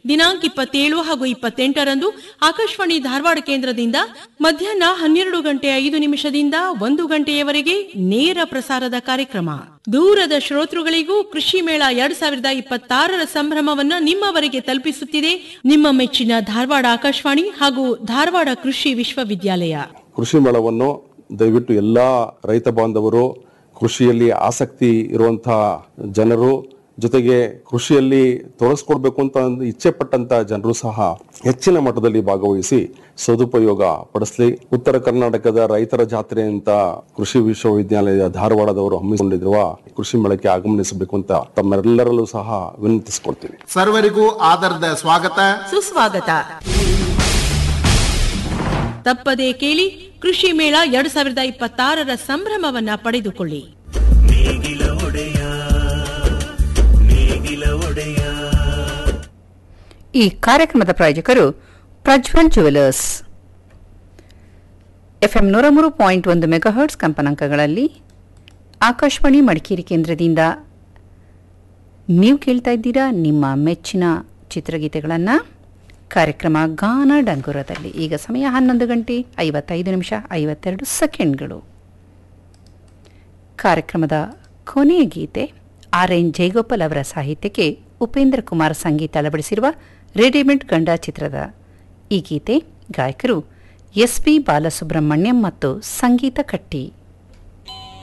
ದಿನಾಂಕ ಇಪ್ಪತ್ತೇಳು ಹಾಗೂ ಇಪ್ಪತ್ತೆಂಟರಂದು ಆಕಾಶವಾಣಿ ಧಾರವಾಡ ಕೇಂದ್ರದಿಂದ ಮಧ್ಯಾಹ್ನ ಹನ್ನೆರಡು ಗಂಟೆ ಐದು ನಿಮಿಷದಿಂದ ಒಂದು ಗಂಟೆಯವರೆಗೆ ನೇರ ಪ್ರಸಾರದ ಕಾರ್ಯಕ್ರಮ ದೂರದ ಶ್ರೋತೃಗಳಿಗೂ ಕೃಷಿ ಮೇಳ ಎರಡ್ ಸಾವಿರದ ಇಪ್ಪತ್ತಾರರ ಸಂಭ್ರಮವನ್ನ ನಿಮ್ಮವರೆಗೆ ತಲುಪಿಸುತ್ತಿದೆ ನಿಮ್ಮ ಮೆಚ್ಚಿನ ಧಾರವಾಡ ಆಕಾಶವಾಣಿ ಹಾಗೂ ಧಾರವಾಡ ಕೃಷಿ ವಿಶ್ವವಿದ್ಯಾಲಯ ಕೃಷಿ ಮೇಳವನ್ನು ದಯವಿಟ್ಟು ಎಲ್ಲಾ ರೈತ ಬಾಂಧವರು ಕೃಷಿಯಲ್ಲಿ ಆಸಕ್ತಿ ಇರುವಂತಹ ಜನರು ಜೊತೆಗೆ ಕೃಷಿಯಲ್ಲಿ ತೊಡಗಿಸ್ಕೊಡ್ಬೇಕು ಅಂತ ಒಂದು ಇಚ್ಛೆ ಪಟ್ಟಂತ ಜನರು ಸಹ ಹೆಚ್ಚಿನ ಮಟ್ಟದಲ್ಲಿ ಭಾಗವಹಿಸಿ ಸದುಪಯೋಗ ಪಡಿಸಲಿ ಉತ್ತರ ಕರ್ನಾಟಕದ ರೈತರ ಜಾತ್ರೆ ಅಂತ ಕೃಷಿ ವಿಶ್ವವಿದ್ಯಾಲಯ ಧಾರವಾಡದವರು ಹಮ್ಮಿಕೊಂಡಿರುವ ಕೃಷಿ ಮೇಳಕ್ಕೆ ಆಗಮನಿಸಬೇಕು ಅಂತ ತಮ್ಮೆಲ್ಲರಲ್ಲೂ ಸಹ ವಿನಂತಿಸಿಕೊಡ್ತೀನಿ ಸರ್ವರಿಗೂ ಆದರದ ಸ್ವಾಗತ ಸುಸ್ವಾಗತ ತಪ್ಪದೇ ಕೇಳಿ ಕೃಷಿ ಮೇಳ ಎರಡ್ ಸಾವಿರದ ಇಪ್ಪತ್ತಾರರ ಸಂಭ್ರಮವನ್ನ ಪಡೆದುಕೊಳ್ಳಿ ಈ ಕಾರ್ಯಕ್ರಮದ ಪ್ರಾಯೋಜಕರು ಪ್ರಜ್ವಲ್ ಜುವೆಲರ್ಸ್ ಎಫ್ಎಂ ನೂರ ಮೂರು ಪಾಯಿಂಟ್ ಒಂದು ಮೆಗಾಹರ್ಟ್ಸ್ ಕಂಪನಾಂಕಗಳಲ್ಲಿ ಆಕಾಶವಾಣಿ ಮಡಿಕೇರಿ ಕೇಂದ್ರದಿಂದ ನೀವು ಕೇಳ್ತಾ ಇದ್ದೀರಾ ನಿಮ್ಮ ಮೆಚ್ಚಿನ ಚಿತ್ರಗೀತೆಗಳನ್ನು ಕಾರ್ಯಕ್ರಮ ಗಾನ ಡಂಗುರದಲ್ಲಿ ಈಗ ಸಮಯ ಹನ್ನೊಂದು ಗಂಟೆ ಐವತ್ತೈದು ನಿಮಿಷ ಐವತ್ತೆರಡು ಸೆಕೆಂಡ್ಗಳು ಕಾರ್ಯಕ್ರಮದ ಕೊನೆಯ ಗೀತೆ ಆರ್ ಎನ್ ಜಯಗೋಪಾಲ್ ಅವರ ಸಾಹಿತ್ಯಕ್ಕೆ ಉಪೇಂದ್ರ ಕುಮಾರ್ ಸಂಗೀತ ಅಳವಡಿಸಿರುವ ರೆಡಿಮೇಡ್ ಗಂಡ ಚಿತ್ರದ ಈ ಗೀತೆ ಗಾಯಕರು ಎಸ್ ಪಿ ಬಾಲಸುಬ್ರಹ್ಮಣ್ಯಂ ಮತ್ತು ಸಂಗೀತ ಕಟ್ಟಿ